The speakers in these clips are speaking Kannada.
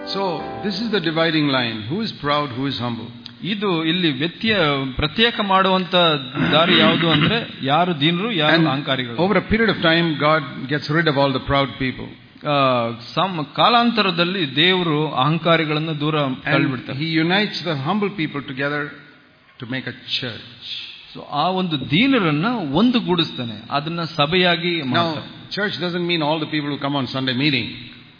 So, this is the dividing line. Who is proud, who is humble? ಇದು ಇಲ್ಲಿ ವ್ಯಕ್ತಿಯ ಪ್ರತ್ಯೇಕ ಮಾಡುವಂತ ದಾರಿ ಯಾವುದು ಅಂದ್ರೆ ಯಾರು ದೀನರು ಯಾರು And ಅಹಂಕಾರಿಗಳು over a period of time, God gets rid of all the proud people. ಆ, ಸಮ್ ಕಾಲಾಂತರದಲ್ಲಿ ದೇವರು ಅಹಂಕಾರಿಗಳನ್ನು ದೂರ And ತಳ್ಳಿಬಿಡ್ತಾರೆ He unites the humble people together to make a church. So ಆ ಒಂದು ದೀನರನ್ನ ಒಂದುಗೂಡಿಸ್ತಾನೆ ಅದನ್ನ ಸಭೆಯಾಗಿ ಮಾಡ್ತಾನೆ Now, church doesn't mean all the people who come on Sunday meeting.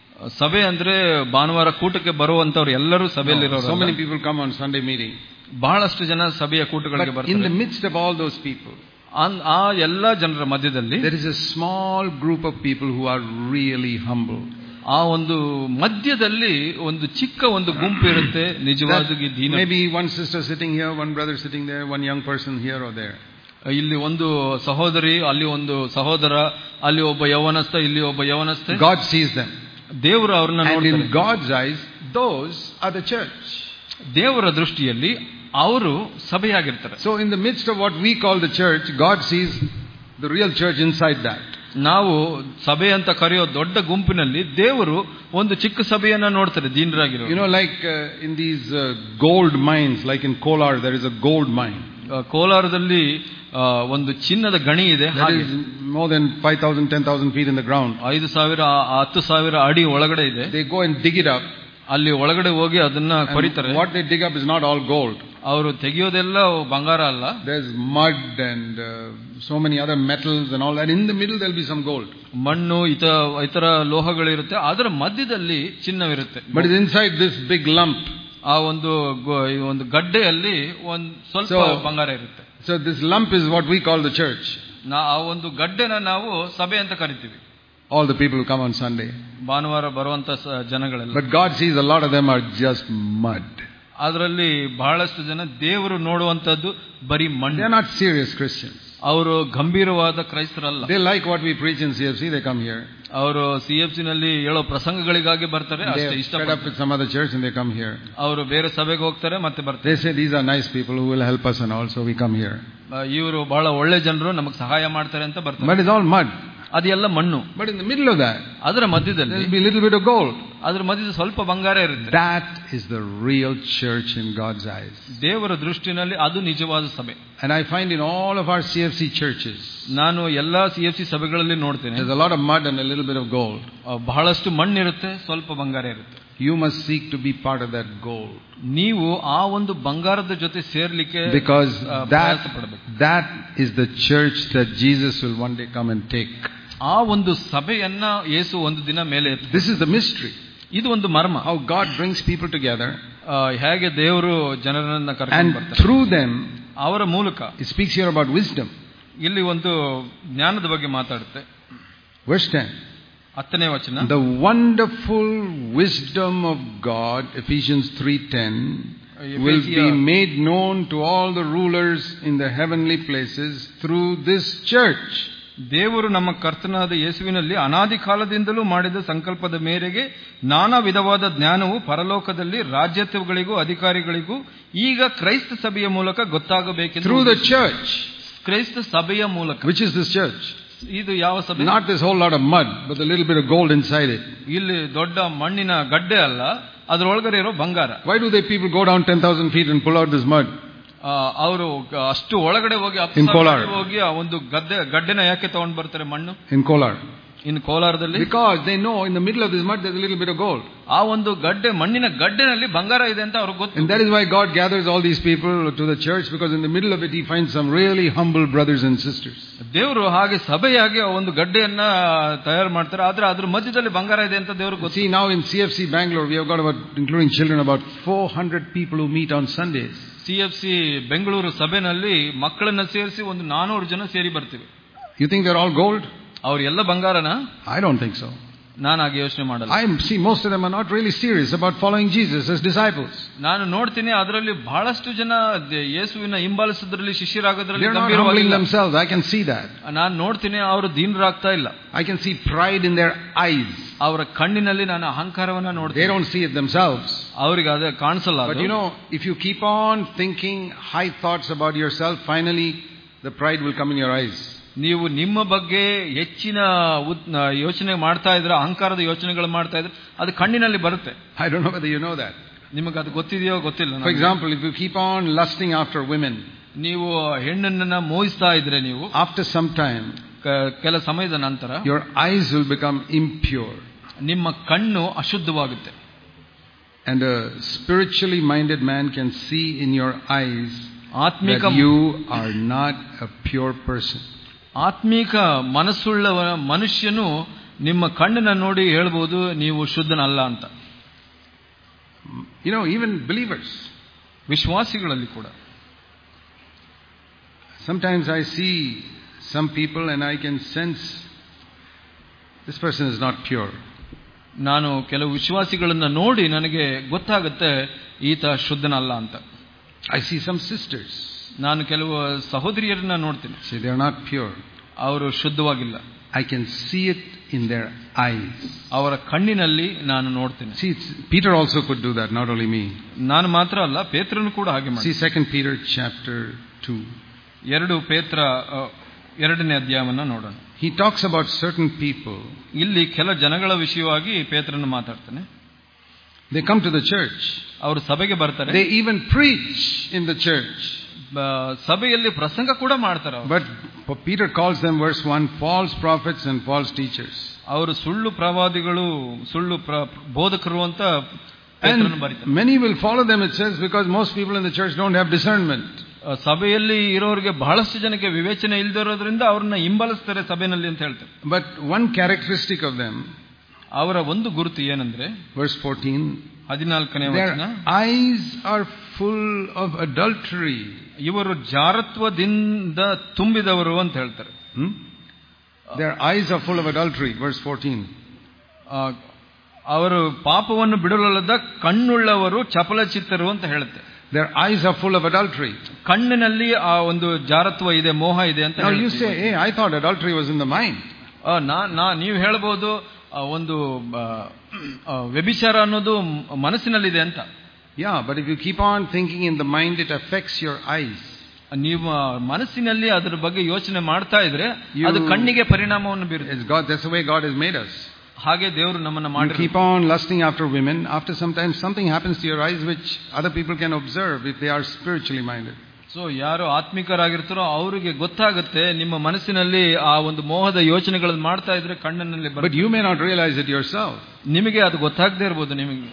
ಸಭೆ ಅಂದ್ರೆ ಭಾನುವಾರ ಕೂಟಕ್ಕೆ ಬರುವಂತವ್ರು ಎಲ್ಲರೂ No, ಸಭೆಯಲ್ಲಿರೋರು so ಅಲ್ಲ. many people come on Sunday meeting. ಬಹಳಷ್ಟು ಜನ ಸಭೆಯ ಕೂಟಗಳಿಗೆ But in the ಬರ್ತಾರೆ midst of all those people, ಅನ್- ಆ ಎಲ್ಲಾ ಜನರ ಮಧ್ಯದಲ್ಲಿ there is a small group of people who are really humble. ಆ ಒಂದು ಮಧ್ಯದಲ್ಲಿ ಒಂದು ಚಿಕ್ಕ ಒಂದು ಗುಂಪು ಇರುತ್ತೆ ನಿಜವಾಗಿ That Deen maybe one sister sitting here, one brother sitting there, one young person here or there. ಇಲ್ಲಿ ಒಂದು ಸಹೋದರಿ ಅಲ್ಲಿ ಒಂದು ಸಹೋದರ ಅಲ್ಲಿ ಒಬ್ಬ ಯವನಸ್ಥ ಇಲ್ಲಿ ಒಬ್ಬ ಯವನಸ್ಥ God sees them. ದೇವರು ಅವ್ರನ್ನ And ನೋಡ್ತಾರೆ in God's eyes, those are the church. ದೇವರ ದೃಷ್ಟಿಯಲ್ಲಿ ಅವರು ಸಭೆಯಾಗಿರ್ತಾರೆ So in the midst of what we call the church, God sees the real church inside that. ನಾವು ಸಭೆ ಅಂತ ಕರೆಯೋ ದೊಡ್ಡ ಗುಂಪಿನಲ್ಲಿ ದೇವರು ಒಂದು ಚಿಕ್ಕ ಸಭೆಯನ್ನ ನೋಡ್ತಾರೆ ದೀನರಾಗಿರೋ You know, like uh, in these uh, gold mines, like in Kolar, there is a gold mine. ಆ, ಕೋಲಾರದಲ್ಲಿ ಆ, ಒಂದು ಚಿನ್ನದ ಗಣಿ ಇದೆ That ಹಾಗೆ is more than 5,000, 10,000 feet in the ground. ಐದು ಸಾವಿರ ಆ, ಹತ್ತು ಸಾವಿರ ಅಡಿ ಒಳಗಡೆ ಇದೆ They go and dig it up. ಅಲ್ಲಿ ಒಳಗಡೆ ಹೋಗಿ ಅದನ್ನ And ಕೊರಿತಾರೆ what they dig up is not all gold. ಅವರು ತೆಗೆಯೋದೆಲ್ಲ ಬಂಗಾರ ಅಲ್ಲ There's mud and uh, so many other metals and all that. In the middle, there'll be some gold. ಮಣ್ಣು ಇತ ಇತರ ಲೋಹಗಳಿರುತ್ತೆ ಅದರ ಮಧ್ಯದಲ್ಲಿ ಚಿನ್ನವಿರುತ್ತೆ But it's inside this big lump. ಆ ಒಂದು ಗೊ- ಈ ಒಂದು ಗಡ್ಡೆಯಲ್ಲಿ ಒಂದು ಸ್ವಲ್ಪ So- ಬಂಗಾರ ಇರುತ್ತೆ So this lump is what we call the church. ನಾ ಆ ಒಂದು ಗಡ್ಡೆನ ನಾವು ಸಭೆ ಅಂತ ಕರಿತೀವಿ All the people who come on Sunday. ಭಾನುವಾರ ಬರುವಂತ ಸ- ಜನಗಳೆಲ್ಲ But God sees a lot of them are just mud. ಅದರಲ್ಲಿ ಬಹಳಷ್ಟು ಜನ ದೇವರು ನೋಡುವಂತದ್ದು ಬರೀ They're ಮಣ್ಣು not serious Christians. ಅವರು ಗಂಭೀರವಾದ ಕ್ರೈಸ್ತರಲ್ಲ They like what we preach in CFC, they come here. ಅವರು ಸಿ ಎಫ್ ಸಿ ನಲ್ಲಿ ಹೇಳೋ ಪ್ರಸಂಗಗಳಿಗಾಗಿ ಬರ್ತಾರೆ ಅಷ್ಟೇ They're ಇಷ್ಟ fed up with some other church and they come here. ಅವರು ಬೇರೆ ಸಭೆಗೆ ಹೋಗ್ತಾರೆ ಮತ್ತೆ ಬರ್ತಾರೆ They say these are nice people who will help us and all, so we come here. ಇವರು ಬಹಳ ಒಳ್ಳೆ ಜನರು ನಮಗೆ ಸಹಾಯ ಮಾಡ್ತಾರೆ ಅಂತ ಬರ್ತಾರೆ But it's all mud. ಅದೆಲ್ಲ ಮಣ್ಣು But in the middle of that, ಅದರ ಮಧ್ಯದಲ್ಲಿ there'll be a little bit of gold. ಅದ್ರ ಮಧ್ಯದಲ್ಲಿ ಸ್ವಲ್ಪ ಬಂಗಾರ ಇರುತ್ತೆ That is the real church in God's eyes. ದೇವರ ದೃಷ್ಟಿನಲ್ಲಿ ಅದು ನಿಜವಾದ ಸಭೆ And I find in all of our CFC churches, ನಾನು ಎಲ್ಲಾ ಸಿ ಎಫ್ ಸಿ ಸಭೆಗಳಲ್ಲಿ ನೋಡ್ತೇನೆ there's a lot of mud and a little bit of gold. ಆ, ಬಹಳಷ್ಟು ಮಣ್ಣಿರುತ್ತೆ ಸ್ವಲ್ಪ ಬಂಗಾರ ಇರುತ್ತೆ You must seek to be part of that gold. ನೀವು ಆ ಒಂದು ಬಂಗಾರದ ಜೊತೆ ಸೇರ್ಲಿಕ್ಕೆ Because ಆ, that, ಪ್ರಯಾಸ ಪಡಬೇಕು that is the church that Jesus will one day come and take. ಆ ಒಂದು ಸಭೆಯನ್ನ ಯೇಸು ಒಂದು ದಿನ ಮೇಲೆ ಎತ್ತು This is the mystery. ಇದು ಒಂದು ಮರ್ಮ How God brings people together ಆ, ಹೇಗೆ ದೇವರು ಜನರನ್ನ ಕರ್ಕೊಂಡು and ಬರ್ತಾರೆ through them, ಅವರ ಮೂಲಕ it speaks here about wisdom. ಇಲ್ಲಿ ಒಂದು ಜ್ಞಾನದ ಬಗ್ಗೆ ಮಾತಾಡುತ್ತೆ Verse 10. ಹತ್ತನೇ ವಚನ The wonderful wisdom of God, Ephesians 3:10, will be made known to all the rulers in the heavenly places through this church. ದೇವರು ನಮ್ಮ ಕರ್ತನಾದ ಯೇಸುವಿನಲ್ಲಿ ಅನಾದಿ ಕಾಲದಿಂದಲೂ ಮಾಡಿದ ಸಂಕಲ್ಪದ ಮೇರೆಗೆ ನಾನಾ ವಿಧವಾದ ಜ್ಞಾನವು ಪರಲೋಕದಲ್ಲಿ ರಾಜ್ಯತ್ವಗಳಿಗೂ ಅಧಿಕಾರಿಗಳಿಗೂ ಈಗ ಕ್ರೈಸ್ತ ಸಭೆಯ ಮೂಲಕ ಗೊತ್ತಾಗಬೇಕೆಂದು Through the church. ಕ್ರೈಸ್ತ ಸಭೆಯ ಮೂಲಕ Which is this church? ಇದು ಯಾವ ಸಭೆ Not this whole lot of mud, but a little bit of gold inside it. ಇಲ್ಲಿ ದೊಡ್ಡ ಮಣ್ಣಿನ ಗಡ್ಡೆ ಅಲ್ಲ ಅದರೊಳಗಡೆ ಇರೋ ಬಂಗಾರ Why do they people go down 10,000 feet and pull out this mud? ಅವರು ಅಷ್ಟು ಒಳಗಡೆ ಹೋಗಿ ಹತ್ತು In ಸಾವಿರ Kolar. ಅಡಿ ಹೋಗಿ ಆ ಒಂದು ಗದ್ದೆ ಗಡ್ಡೆನ ಯಾಕೆ ತಗೊಂಡ್ ಬರ್ತಾರೆ ಮಣ್ಣು In Kolar. ಇನ್ನು ಕೋಲಾರದಲ್ಲಿ Because they know in the middle of this mud there's a little bit of gold. ಆ ಒಂದು ಗಡ್ಡೆ ಮಣ್ಣಿನ ಗಡ್ಡೆನಲ್ಲಿ ಬಂಗಾರ ಇದೆ ಅಂತ ಅವ್ರಿಗೆ ಗೊತ್ತು And that is why God gathers all these people to the church because in the middle of it He finds some really humble brothers and sisters. ದೇವರು ಹಾಗೆ ಸಭೆಯಾಗಿ ಆ ಒಂದು ಗಡ್ಡೆಯನ್ನ ತಯಾರು ಮಾಡ್ತಾರೆ ಆದ್ರೆ ಅದ್ರ ಮಧ್ಯದಲ್ಲಿ ಬಂಗಾರ ಇದೆ ಅಂತ ದೇವ್ರಿಗೆ ಗೊತ್ತು See, now in CFC Bangalore, we have got about, including children, about 400 people who meet on Sundays. C F C Bengaluru ಸಭೆನಲ್ಲಿ ಮಕ್ಕಳನ್ನ ಸೇರಿಸಿ ಒಂದು ನಾನೂರು ಜನ ಸೇರಿ ಬರ್ತೀವಿ You think they're all gold? ಅವ್ರು ಎಲ್ಲ ಬಂಗಾರನ I don't think so. ನಾನು ಹಾಗೆ ಯೋಚನೆ ಮಾಡಲ್ಲ I see most of them are not really serious about following Jesus as disciples. ನಾನು ನೋಡ್ತೀನಿ ಅದರಲ್ಲಿ ಬಹಳಷ್ಟು ಜನ ದೆ- ಯೇಸುವಿನ ಹಿಂಬಾಲಿಸೋದ್ರಲ್ಲಿ ಶಿಷ್ಯರಾಗೋದ್ರಲ್ಲಿ They're not humbling ಗಂಭೀರವಾಗಿಲ್ಲ themselves. I can see that. ನಾನು ನೋಡ್ತೀನಿ ಅವರು ದೀನರಾಗ್ತಾ ಇಲ್ಲ I can see pride in their eyes. ಅವರ ಕಣ್ಣಿನಲ್ಲಿ ನಾನು ಅಹಂಕಾರವನ್ನ They ನೋಡ್ತೀನಿ don't see it themselves. ಅವ್ರಿಗೆ ಅದೇ ಕಾಣಿಸಲ್ಲ But ಅದು. you know, if you keep on thinking high thoughts about yourself, finally the pride will come in your eyes. ನೀವು ನಿಮ್ಮ ಬಗ್ಗೆ ಹೆಚ್ಚಿನ ಉತ್- ಯೋಚನೆ ಮಾಡ್ತಾ ಇದ್ರೆ ಅಹಂಕಾರದ ಯೋಚನೆಗಳು ಮಾಡ್ತಾ ಇದ್ರೆ ಅದು ಕಣ್ಣಿನಲ್ಲಿ ಬರುತ್ತೆ I don't know whether you know that. ನಿಮಗೆ ಅದು ಗೊತ್ತಿದೆಯೋ ಗೊತ್ತಿಲ್ಲ For ನನಗೆ. example, if you keep on lusting after women, ನೀವು ಹೆಣ್ಣನ್ನ ಮೋಹಿಸ್ತಾ ಇದ್ರೆ ನೀವು after some time, ಕ- ಕೆಲ ಸಮಯದ ನಂತರ your eyes will become impure. ನಿಮ್ಮ ಕಣ್ಣು ಅಶುದ್ಧವಾಗುತ್ತೆ And a spiritually minded man can see in your eyes ಆತ್ಮಿಕ that you are not a pure person. ಆತ್ಮೀಕ ಮನಸ್ಸುಳ್ಳ ಮನುಷ್ಯನು ನಿಮ್ಮ ಕಣ್ಣನ್ನ ನೋಡಿ ಹೇಳ್ಬೋದು ನೀವು ಶುದ್ಧನಲ್ಲ ಅಂತ You know, even believers. ವಿಶ್ವಾಸಿಗಳಲ್ಲಿ ಕೂಡ Sometimes I see some people and I can sense this person is not pure. ನಾನು ಕೆಲವು ವಿಶ್ವಾಸಿಗಳನ್ನ ನೋಡಿ ನನಗೆ ಗೊತ್ತಾಗುತ್ತೆ ಈತ ಶುದ್ಧನಲ್ಲ ಅಂತ I see some sisters. ನಾನು ಕೆಲವು ಸಹೋದರಿಯರನ್ನ ನೋಡ್ತೀನಿ See, they are not pure. ಅವರು ಶುದ್ಧವಾಗಿಲ್ಲ I can see it in their eyes. ಅವರ ಕಣ್ಣಿನಲ್ಲಿ ನಾನು ನೋಡ್ತೀನಿ See, it's, Peter also could do that, not only me. ನಾನು ಮಾತ್ರ ಅಲ್ಲ ಪೇತ್ರನು ಕೂಡ ಹಾಗೆ ಮಾಡಿ See, Second Peter chapter 2. ಎರಡು ಪೇತ್ರ ಅ, ಎರಡನೇ ಅಧ್ಯಾಯವನ್ನ ನೋಡೋಣ He talks about certain people. ಇಲ್ಲಿ ಕೆಲ ಜನಗಳ ವಿಷಯವಾಗಿ ಪೇತ್ರನ ಮಾತಾಡ್ತಾನೆ They come to the church. ಅವರು ಸಭೆಗೆ ಬರ್ತಾರೆ They even preach in the church. ಬ- ಸಭೆಯಲ್ಲಿ ಪ್ರಸಂಗ ಕೂಡ ಮಾಡ್ತಾರೆ ಅವರು. But Peter calls them, verse 1, false prophets and false teachers. ಅವರು ಸುಳ್ಳು ಪ್ರವಾದಿಗಳು ಸುಳ್ಳು ಪ್ರ- ಬೋಧಕರು ಅಂತ ಪೇತ್ರನು And ಬರೀತಾರೆ many will follow them, it says, because most people in the church don't have discernment. ಆ, ಸಭೆಯಲ್ಲಿ ಇರೋರಿಗೆ ಬಹಳಷ್ಟು ಜನಕ್ಕೆ ವಿವೇಚನೆ ಇಲ್ದಿರೋದ್ರಿಂದ ಅವ್ರನ್ನ ಹಿಂಬಲಿಸ್ತಾರೆ ಸಭೆಯಲ್ಲಿ ಅಂತ ಹೇಳ್ತಾರೆ But one characteristic of them, ಅವರ ಒಂದು ಗುರುತು ಏನಂದ್ರೆ verse 14, ಹದಿನಾಲ್ಕನೇ their ವಚನ eyes are full of adultery. ಇವರು ಜಾರತ್ವದಿಂದ ತುಂಬಿದವರು ಅಂತ ಹೇಳ್ತಾರೆ Hmm? Their eyes are full of adultery, verse 14. ಆ, ಅವರು ಪಾಪವನ್ನು ಬಿಡಲಲ್ಲದ ಕಣ್ಣುಳ್ಳವರು ಚಪಲಚಿತ್ತರು ಅಂತ ಹೇಳುತ್ತೆ Their eyes are full of adultery. ಕಣ್ಣಿನಲ್ಲಿ ಆ ಒಂದು ಜಾರತ್ವ ಇದೆ ಮೋಹ ಇದೆ ಅಂತ Now you ಹೇಳುತ್ತೆ. say, hey, I thought adultery was in the mind. ಆ, ನಾ ನಾ- ನೀವು ಹೇಳ್ಬೋದು ಆ, ಒಂದು ಆ, ಆ, ವ್ಯಭಿಚಾರ ಅನ್ನೋದು ಮ್- ಮನಸ್ಸಿನಲ್ಲಿದೆ ಅಂತ Yeah, but if you keep on thinking in the mind, it affects your eyes. ನೀವು ಮನಸ್ಸಿನಲ್ಲಿ ಅದರ ಬಗ್ಗೆ ಯೋಚನೆ ಮಾಡ್ತಾ ಇದ್ರೆ You- ಅದು ಕಣ್ಣಿಗೆ ಪರಿಣಾಮವನ್ನು ಬೀರುತ್ತೆ It's God, that's the way God has made us. ಹಾಗೆ ದೇವರು ನಮ್ಮನ್ನ You ಮಾಡಿ keep on lusting after women. After some time, something happens to your eyes which other people can observe if they are spiritually minded. So ಯಾರು ಆತ್ಮಿಕರಾಗಿರ್ತಾರೋ ಅವರಿಗೆ ಗೊತ್ತಾಗುತ್ತೆ ನಿಮ್ಮ ಮನಸ್ಸಿನಲ್ಲಿ ಆ ಒಂದು ಮೋಹದ ಯೋಚನೆಗಳನ್ನು ಮಾಡ್ತಾ ಇದ್ರೆ ಕಣ್ಣಿನಲ್ಲಿ But ಬರುತ್ತೆ you may not realize it yourself. ನಿಮಗೆ ಅದು ಗೊತ್ತಾಗದೇ ಇರ್ಬೋದು ನಿಮಗೆ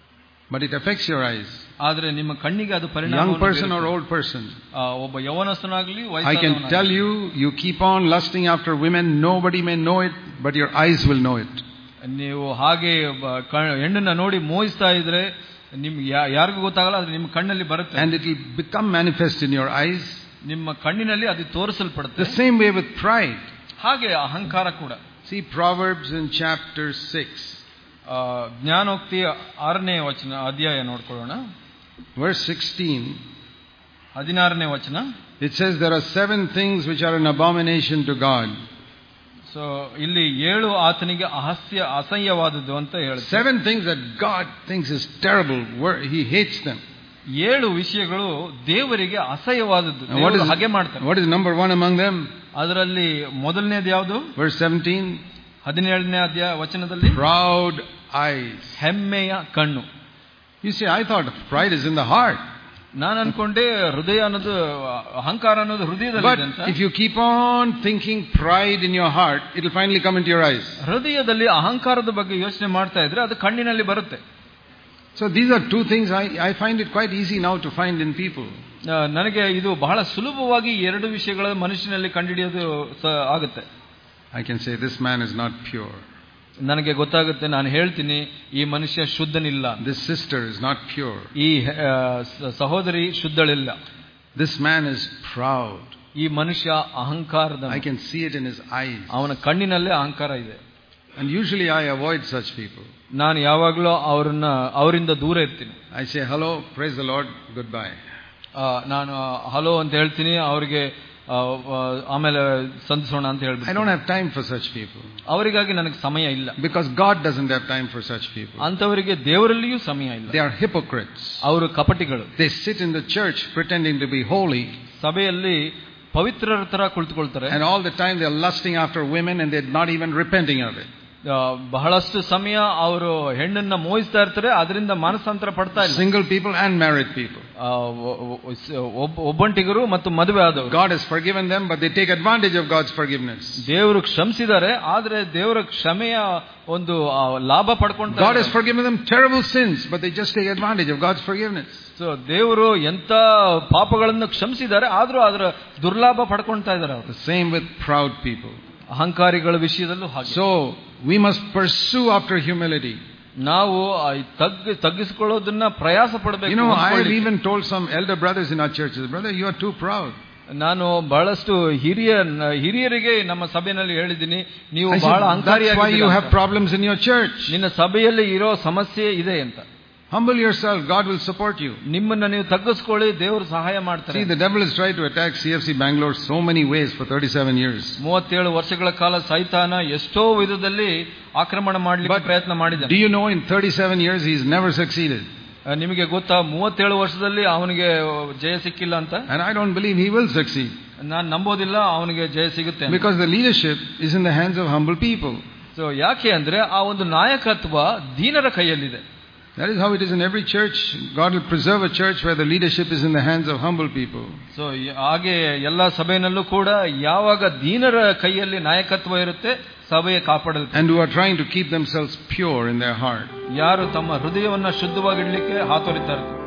But it affects your eyes. ಆದ್ರೆ ನಿಮ್ಮ ಕಣ್ಣಿಗೆ ಅದು ಪರಿಣಾಮ Young person or old person. ಒಬ್ಬ ಯವನಸ್ಥನಾಗ್ಲಿ I can ವಯಸ್ಸಾದವನಾಗ್ಲಿ. tell you, you keep on lusting after women, nobody may know it, but your eyes will know it. ನೀವು ಹಾಗೆ ಬ- ಕ- ಹೆಣ್ಣನ್ನ ನೋಡಿ ಮೋಹಿಸ್ತಾ ಇದ್ರೆ ನಿಮ್ಗೆ ಯಾ- ಯಾರಿಗೂ ಗೊತ್ತಾಗಲ್ಲ ಆದ್ರೆ ನಿಮ್ಮ ಕಣ್ಣಲ್ಲಿ ಬರುತ್ತೆ And it will become manifest in your eyes. ನಿಮ್ಮ ಕಣ್ಣಿನಲ್ಲಿ ಅದು ತೋರಿಸಲ್ಪಡುತ್ತೆ The same way with pride. ಹಾಗೆ ಅಹಂಕಾರ ಕೂಡ See Proverbs in chapter 6, ಆ, ಜ್ಞಾನೋಕ್ತಿ ಆರನೇ ವಚನ ಅಧ್ಯಾಯ ನೋಡ್ಕೊಳ್ಳೋಣ verse 16. ಹದಿನಾರನೇ ವಚನ It says, There are seven things which are an abomination to God. So ಇಲ್ಲಿ ಏಳು ಆತನಿಗೆ ಅಹಸ್ಯ ಅಸಹ್ಯವಾದದ್ದು ಅಂತ ಹೇಳುತ್ತೆ Seven things that God thinks is terrible. Wor- He hates them. ಏಳು ವಿಷಯಗಳು ದೇವರಿಗೆ ಅಸಹ್ಯವಾದದ್ದು And what ದೇವರು is, ಹಾಗೆ ಮಾಡ್ತಾರೆ what is number one among them? ಅದರಲ್ಲಿ ಮೊದಲನೇದು ಯಾವುದು Verse 17. ಹದಿನೇಳನೇ ಅಧ್ಯಾಯ ವಚನದಲ್ಲಿ Proud eyes. ಹೆಮ್ಮೆಯ ಕಣ್ಣು You see, I thought pride is in the heart. ನಾನು ಅನ್ಕೊಂಡೆ ಹೃದಯ ಅನ್ನೋದು ಅಹಂಕಾರ ಅನ್ನೋದು ಹೃದಯದಲ್ಲಿ But ಇದೆ ಅಂತ if you keep on thinking pride in your heart, it will finally come into your eyes. ಹೃದಯದಲ್ಲಿ ಅಹಂಕಾರದ ಬಗ್ಗೆ ಯೋಚನೆ ಮಾಡ್ತಾ ಇದ್ರೆ ಅದು ಕಣ್ಣಿನಲ್ಲಿ ಬರುತ್ತೆ So these are two things I, I find it quite easy now to find in people. ಆ, ನನಗೆ ಇದು ಬಹಳ ಸುಲಭವಾಗಿ ಈ ಎರಡು ವಿಷಯಗಳ ಮನುಷ್ಯನಲ್ಲಿ ಕಂಡುಹಿಡಿಯೋದು ಸ- ಆಗುತ್ತೆ I can say this man is not pure. ನನಗೆ ಗೊತ್ತಾಗುತ್ತೆ ನಾನು ಹೇಳ್ತೀನಿ ಈ ಮನುಷ್ಯ ಶುದ್ಧನಿಲ್ಲ ಅಂತ. This sister is not pure. ಈ ಆ, ಸ- ಸಹೋದರಿ ಶುದ್ಧಳಿಲ್ಲ This man is proud. ಈ ಮನುಷ್ಯ ಅಹಂಕಾರದ I can see it in his eyes. ಅವನ ಕಣ್ಣಿನಲ್ಲೇ ಅಹಂಕಾರ ಇದೆ And usually I avoid such people. ನಾನು ಯಾವಾಗಲೂ ಅವರನ್ನ ಅವರಿಂದ ದೂರ ಇರ್ತೀನಿ I say, hello, praise the Lord, goodbye. ಆ, ನಾನು ಹಲೋ ಅಂತ ಹೇಳ್ತೀನಿ ಅವರಿಗೆ ಆಮೇಲೆ ಸಂಧಿಸೋಣ ಅಂತ I ಹೇಳ್ಬಿಟ್ಟು don't have time for such people. ಅವರಿಗಾಗಿ ನನಗೆ ಸಮಯ ಇಲ್ಲ Because God doesn't have time for such people. ಅಂತವರಿಗೆ ದೇವರಲ್ಲಿಯೂ ಸಮಯ ಇಲ್ಲ They are hypocrites. ಅವರು ಕಪಟಿಗಳು They sit in the church pretending to be holy, ಸಭೆಯಲ್ಲಿ ಪವಿತ್ರರ ತರ ಕುಳಿತುಕೊಳ್ತಾರೆ And all the time they're lusting after women and they're not even repenting of it. ಆ, ಬಹಳಷ್ಟು ಸಮಯ ಅವರು ಹೆಣ್ಣನ್ನ ಮೋಹಿಸ್ತಾ ಇರ್ತಾರೆ ಅದರಿಂದ ಮಾನಸಾಂತರ ಪಡ್ತಾ ಇಲ್ಲ Single people and married people. ಆ, ಒ- ಒ- ಸ- ಒಬ್ಬ- ಒಬ್ಬಂಟಿಗರು ಮತ್ತು ಮದುವೆ ಆದವರು God has forgiven them, but they take advantage of God's forgiveness. ದೇವರು ಕ್ಷಮಿಸಿದ್ದಾರೆ ಆದ್ರೆ ದೇವರ ಕ್ಷಮೆಯ ಒಂದು ಆ, ಲಾಭ ಪಡ್ಕೊಂತ God has forgiven them terrible sins, but they just take advantage of God's forgiveness. So ದೇವರು ಎಂತ ಪಾಪಗಳನ್ನು ಕ್ಷಮಿಸಿದ್ದಾರೆ ಆದ್ರೂ ಅದರ ದುರ್ಲಾಭ ಪಡ್ಕೊಂತಾ ಇದ್ದಾರೆ ಅವರು The same with proud people. ಅಹಂಕಾರಿಗಳ ವಿಷಯದಲ್ಲೂ ಹಾಗೆ So we must pursue after humility. ನಾವು ಆ ಈ ತಗ್ಗಿ ತಗ್ಗಿಸಿಕೊಳ್ಳೋದನ್ನ ಪ್ರಯಾಸ ಪಡಬೇಕು You know, I have ಹೊಂದ್ಕೊಳ್ಳಿಕ್ಕೆ. even told some elder brothers in our churches, brother, you are too proud. ನಾನು ಬಹಳಷ್ಟು ಹಿರಿಯ ಹಿರಿಯರಿಗೆ ನಮ್ಮ ಸಭೆಯಲ್ಲಿ ಹೇಳಿದ್ದೀನಿ ನೀವು I said, ಬಹಳ that's why you ಅಹಂಕಾರಿಯಾಗಿದ್ದೀರಾ have ಅಂತ. problems in your church. ನಿನ್ನ ಸಭೆಯಲ್ಲಿ ಇರೋ ಸಮಸ್ಯೆ ಇದೆ ಅಂತ Humble yourself, God will support you. ನಿಮ್ಮನ್ನ ನೀವು ತಗ್ಗಿಸ್ಕೊಳ್ಳಿ ದೇವರು ಸಹಾಯ ಮಾಡ್ತಾರೆ See, the devil has tried to attack CFC Bangalore so many ways for 37 years. ಮೂವತ್ತೇಳು ವರ್ಷಗಳ ಕಾಲ ಸೈತಾನ ಎಷ್ಟೋ ವಿಧದಲ್ಲಿ ಆಕ್ರಮಣ ಮಾಡ್ಲಿಕ್ಕೆ But ಪ್ರಯತ್ನ Do ಮಾಡಿದ್ದಾನೆ you know in 37 years he's never succeeded? ಆ, ನಿಮಗೆ ಗೊತ್ತಾ ಮೂವತ್ತೇಳು ವರ್ಷದಲ್ಲಿ ಅವನಿಗೆ ಜಯ ಸಿಕ್ಕಿಲ್ಲ ಅಂತ And I don't believe he will succeed. ನಾನು ನಂಬೋದಿಲ್ಲ ಅವನಿಗೆ ಜಯ ಸಿಗುತ್ತೆ ಅಂತ. Because the leadership is in the hands of humble people. So ಯಾಕೆ ಅಂದ್ರೆ ಆ ಒಂದು ನಾಯಕತ್ವ ದೀನರ ಕೈಯಲ್ಲಿದೆ That is how it is in every church. God will preserve a church where the leadership is in the hands of humble people. So ಹಾಗೆ ಎಲ್ಲ ಸಭೆಯಲ್ಲೂ ಕೂಡ ಯಾವಾಗ ದೀನರ ಕೈಯಲ್ಲಿ ನಾಯಕತ್ವ ಇರುತ್ತೆ ಸಭೆಯ ಕಾಪಾಡಲು And who are trying to keep themselves pure in their heart. ಯಾರು ತಮ್ಮ ಹೃದಯವನ್ನ ಶುದ್ಧವಾಗಿಡ್ಲಿಕ್ಕೆ ಹಾತೊರಿತಾರೆ